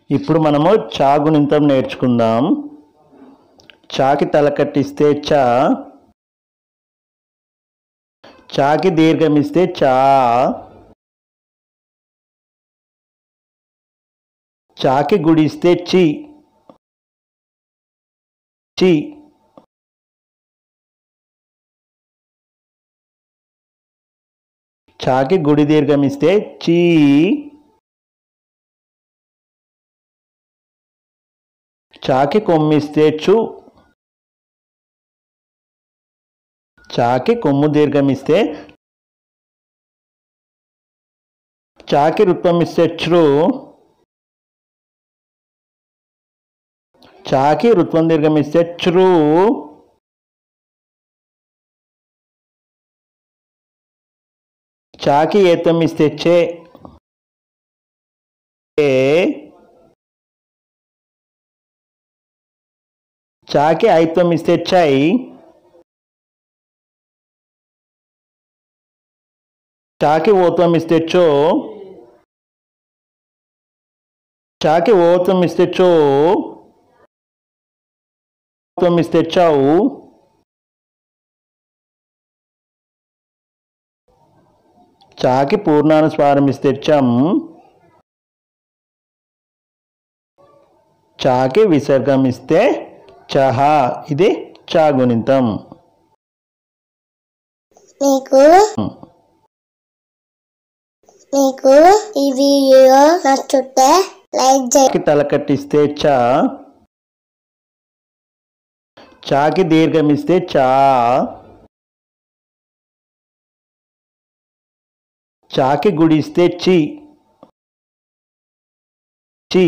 ఇప్పుడు మనము చా గుణింతం నేర్చుకుందాం చాకి తలకట్టిస్తే చా చాకి దీర్ఘమిస్తే చా చాకి గుడిస్తే చి చి చాకి గుడి దీర్ఘమిస్తే చీ చాకి కొమ్మిస్తే చు చాకి కొమ్ము దీర్ఘమిస్తే చాకి రుత్వమిస్తే చ్రు చాకి రుత్వం దీర్ఘమిస్తే చ్రు చాకి ఏతం ఇస్తే చే ఏ చాకి ఐత్వం ఇస్తే చై చాకి ఓత్వం ఇస్తే చో చాకి ఓత్వం ఇస్తే చో ఓత్వం ఇస్తే చౌ చాకి పూర్ణానుస్వారం ఇస్తే చం చాకి విసర్గం ఇస్తే చహ ఇది చా గుణితం మీకు మీకు ఈ వీడియో నచ్చితే లైక్ చేయండి చాకి తలకట్టిస్తే చా చాకి దీర్ఘమిస్తే చా చాకి గుడిస్తే చి చి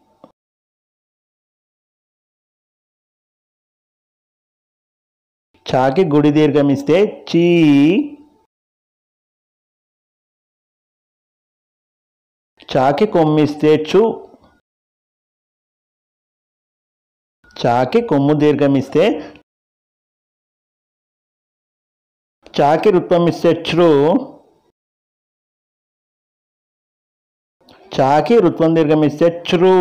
చాకి గుడి దీర్ఘమిస్తే చీ చాకి కొమ్మిస్తే చు చాకి కొమ్ము దీర్ఘమిస్తే చాకి రుత్వమిస్తే చ్రు చాకి రుత్వం దీర్ఘమిస్తే చ్రు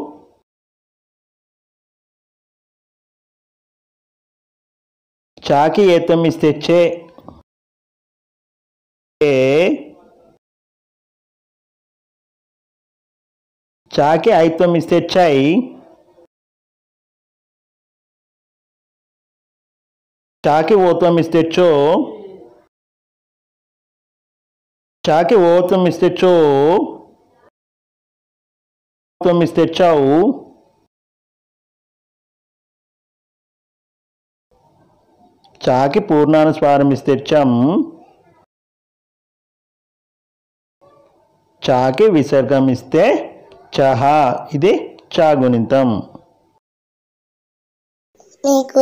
చాకి ఏతం ఇస్తే చే ఏ చాకి ఐత్వం ఇస్తే చై చాకి ఓత్వం ఇస్తే చో చాకి ఓత్వం ఇస్తే చో ఓత్వం ఇస్తే చౌ చాకి పూర్ణానుస్వారం ఇస్తే చం చాకి విసర్గం ఇస్తే చహ ఇది చా గుణితం మీకు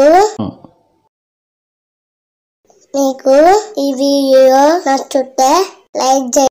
మీకు ఈ వీడియో నచ్చితే లైక్ చేయండి